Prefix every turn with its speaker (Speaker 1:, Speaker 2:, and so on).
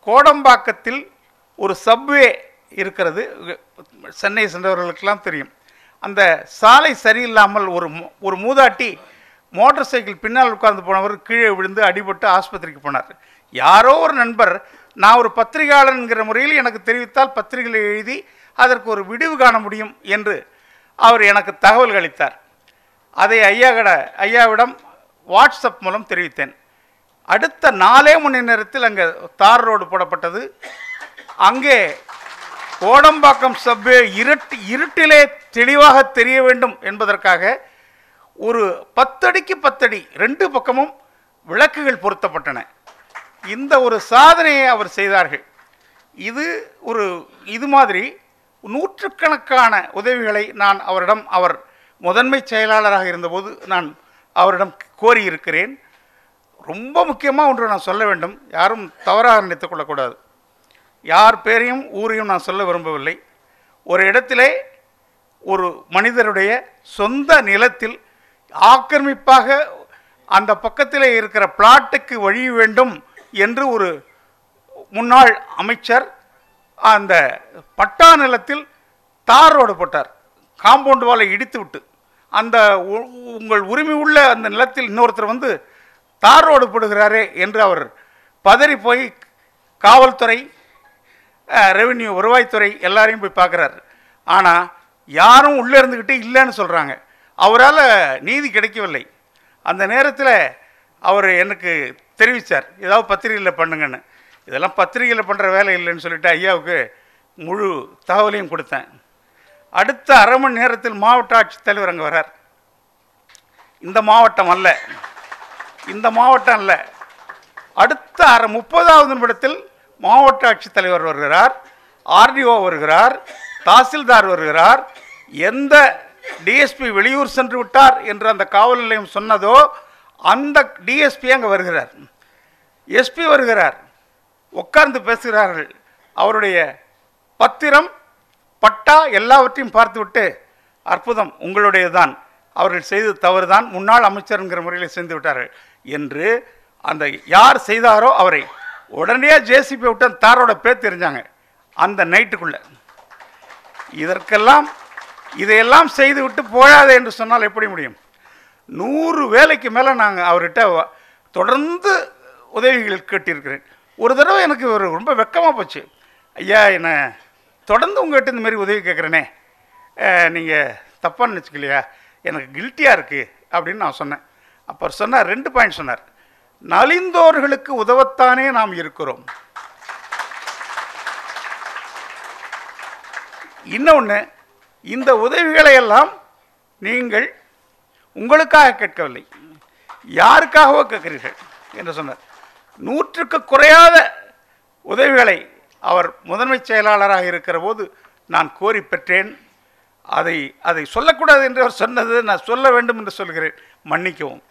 Speaker 1: கோடம்பாக்கத்தில் ஒரு சப்வே இருக்கிறது சென்னை சென்றவர்களுக்கெல்லாம் தெரியும் அந்த சாலை சரியில்லாமல் ஒரு மு- ஒரு மூதாட்டி மோட்டார் சைக்கிள் பின்னால் உட்கார்ந்து போனவர் கீழே விழுந்து அடிபட்டு ஆஸ்பத்திரிக்கு போனார் யாரோ ஒரு நண்பர் நான் ஒரு பத்திரிகையாளர்ங்கிற முறையில் எனக்கு தெரிவித்தால் பத்திரிகையில் எழுதி அதற்கு ஒரு விடிவு காண முடியும் என்று அவர் எனக்கு தகவல் அளித்தார் அதை ஐயா கட ஐயாவிடம் வாட்ஸ்அப் மூலம் தெரிவித்தேன் அடுத்த நாலே மணி நேரத்தில் அங்கே தார் ரோடு போடப்பட்டது அங்கே கோடம்பாக்கம் சப்வே இருட்டு இருட்டிலே தெளிவாக தெரிய வேண்டும் என்பதற்காக ஒரு பத்தடிக்கு பத்தடி ரெண்டு பக்கமும் விளக்குகள் பொருத்தப்பட்டன இந்த ஒரு சாதனையை அவர் செய்தார்கள் இது ஒரு இது மாதிரி நூற்றுக்கணக்கான உதவிகளை நான் அவரிடம் அவர் முதன்மை செயலாளராக இருந்தபோது நான் அவரிடம் கோரியிருக்கிறேன் ரொம்ப முக்கியமாக ஒன்று நான் சொல்ல வேண்டும் யாரும் தவறாக நினைத்துக் கொள்ளக்கூடாது யார் பேரையும் ஊரையும் நான் சொல்ல விரும்பவில்லை ஒரு இடத்திலே ஒரு மனிதருடைய சொந்த நிலத்தில் ஆக்கிரமிப்பாக அந்த பக்கத்திலே இருக்கிற பிளாட்டுக்கு வழி வேண்டும் என்று ஒரு முன்னாள் அமைச்சர் அந்த பட்டா நிலத்தில் தார் ரோடு போட்டார் காம்பவுண்ட் வாலை இடித்து விட்டு அந்த உ- உங்கள் உரிமை உள்ள அந்த நிலத்தில் இன்னொருத்தர் வந்து தார் ரோடு போடுகிறாரே என்று அவர் பதறி போய் காவல்துறை ரெவென்யூ வருவாய்த்துறை எல்லாரையும் போய் பார்க்குறாரு ஆனால் யாரும் உள்ளே இருந்துக்கிட்டு இல்லைன்னு சொல்கிறாங்க அவரால் நீதி கிடைக்கவில்லை அந்த நேரத்தில் அவர் எனக்கு தெரிவித்தார் ஏதாவது பத்திரிகையில் பண்ணுங்கன்னு இதெல்லாம் பத்திரிகையில் பண்ணுற வேலை இல்லைன்னு சொல்லிட்டு ஐயாவுக்கு முழு தகவலையும் கொடுத்தேன் அடுத்த அரை மணி நேரத்தில் மாவட்ட ஆட்சித்தலைவர் அங்கே வரார் இந்த மாவட்டம் அல்ல இந்த மாவட்டம் அல்ல அடுத்த அரை முப்பதாவது நிமிடத்தில் மாவட்ட ஆட்சித்தலைவர் வருகிறார் ஆர்டிஓ வருகிறார் தாசில்தார் வருகிறார் எந்த டிஎஸ்பி வெளியூர் சென்று விட்டார் என்று அந்த காவல் நிலையம் சொன்னதோ அந்த டிஎஸ்பி அங்கே வருகிறார் எஸ்பி வருகிறார் உட்கார்ந்து பேசுகிறார்கள் அவருடைய பத்திரம் பட்டா எல்லாவற்றையும் பார்த்துவிட்டு அற்புதம் உங்களுடையதுதான் அவர்கள் செய்தது தவறுதான் முன்னாள் அமைச்சருங்கிற முறையில் செய்து விட்டார்கள் என்று அந்த யார் செய்தாரோ அவரை உடனே ஜேசிபி விட்டு அந்த தாரோட பேர் தெரிஞ்சாங்க அந்த நைட்டுக்குள்ள இதற்கெல்லாம் இதையெல்லாம் செய்து விட்டு போகாதே என்று சொன்னால் எப்படி முடியும் நூறு வேலைக்கு மேலே நாங்கள் அவர்கிட்ட வ- தொடர்ந்து உதவிகள் கேட்டிருக்கிறேன் ஒரு தடவை எனக்கு ஒரு ரொம்ப வெக்கமாக போச்சு ஐயா என்னை தொடர்ந்து உங்கள்கிட்ட இந்த மாதிரி உதவி கேட்குறேனே நீங்கள் தப்பாக நினச்சிக்கலையா எனக்கு கில்ட்டியாக இருக்குது அப்படின்னு நான் சொன்னேன் அப்போ அவர் சொன்னார் ரெண்டு பாயிண்ட் சொன்னார் நலிந்தோர்களுக்கு உதவத்தானே நாம் இருக்கிறோம் இன்னொன்று இந்த உதவிகளை எல்லாம் நீங்கள் உங்களுக்காக கேட்கவில்லை யாருக்காகவோ கேட்கிறீர்கள் என்று சொன்னார் நூற்றுக்கு குறையாத உதவிகளை அவர் முதன்மை செயலாளராக இருக்கிற போது நான் கோரி பெற்றேன் அதை அதை சொல்லக்கூடாது என்று அவர் சொன்னது நான் சொல்ல வேண்டும் என்று சொல்கிறேன் மன்னிக்கவும்